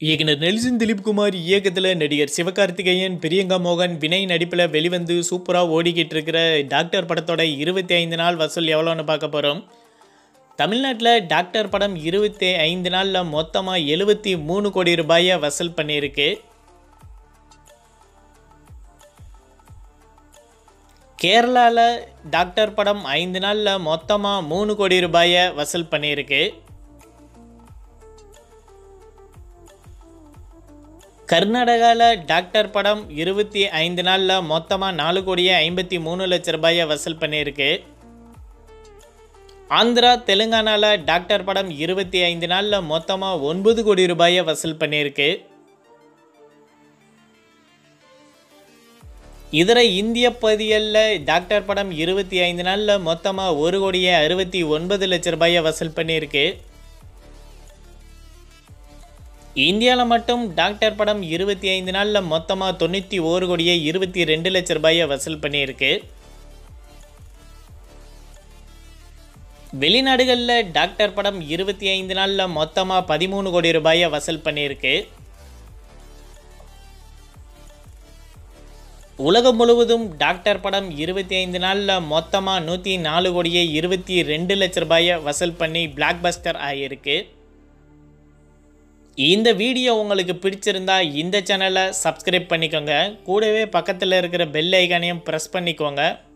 இயக்குனர் நெல்சன் திலீப்குமார் இயக்கத்தில் நடிகர் சிவகார்த்திகேயன் பிரியங்கா மோகன் வினய் நடிப்பில் வெளிவந்து சூப்பராக ஓடிக்கிட்டு இருக்கிற டாக்டர் படத்தோட இருபத்தி ஐந்து நாள் வசூல் எவ்வளோன்னு பார்க்க போகிறோம் தமிழ்நாட்டில் டாக்டர் படம் இருபத்தி ஐந்து நாளில் மொத்தமாக எழுபத்தி மூணு கோடி ரூபாயை வசூல் பண்ணியிருக்கு கேரளாவில் டாக்டர் படம் ஐந்து நாளில் மொத்தமாக மூணு கோடி ரூபாயை வசூல் பண்ணியிருக்கு கர்நாடகாவில் டாக்டர் படம் இருபத்தி ஐந்து நாளில் மொத்தமாக நாலு கோடியே ஐம்பத்தி மூணு லட்ச ரூபாயை வசூல் பண்ணியிருக்கு ஆந்திரா தெலுங்கானாவில் டாக்டர் படம் இருபத்தி ஐந்து நாளில் மொத்தமாக ஒன்பது கோடி ரூபாயை வசூல் பண்ணியிருக்கு இதர இந்திய பகுதிகளில் டாக்டர் படம் இருபத்தி ஐந்து நாளில் மொத்தமாக ஒரு கோடியே அறுபத்தி ஒன்பது லட்ச ரூபாயை வசூல் பண்ணியிருக்கு இந்தியாவில் மட்டும் டாக்டர் படம் இருபத்தி ஐந்து நாளில் மொத்தமாக தொண்ணூற்றி ஓரு கோடியே இருபத்தி ரெண்டு லட்ச ரூபாயை வசூல் பண்ணியிருக்கு வெளிநாடுகளில் டாக்டர் படம் இருபத்தி ஐந்து நாளில் மொத்தமாக பதிமூணு கோடி ரூபாயை வசூல் பண்ணியிருக்கு உலகம் முழுவதும் டாக்டர் படம் இருபத்தி ஐந்து நாளில் மொத்தமாக நூற்றி நாலு கோடியே இருபத்தி ரெண்டு லட்ச ரூபாயை வசூல் பண்ணி பிளாக் பஸ்டர் ஆகியிருக்கு இந்த வீடியோ உங்களுக்கு பிடிச்சிருந்தா இந்த சேனலை சப்ஸ்கிரைப் பண்ணிக்கோங்க கூடவே பக்கத்தில் இருக்கிற பெல் ஐக்கானையும் ப்ரெஸ் பண்ணிக்கோங்க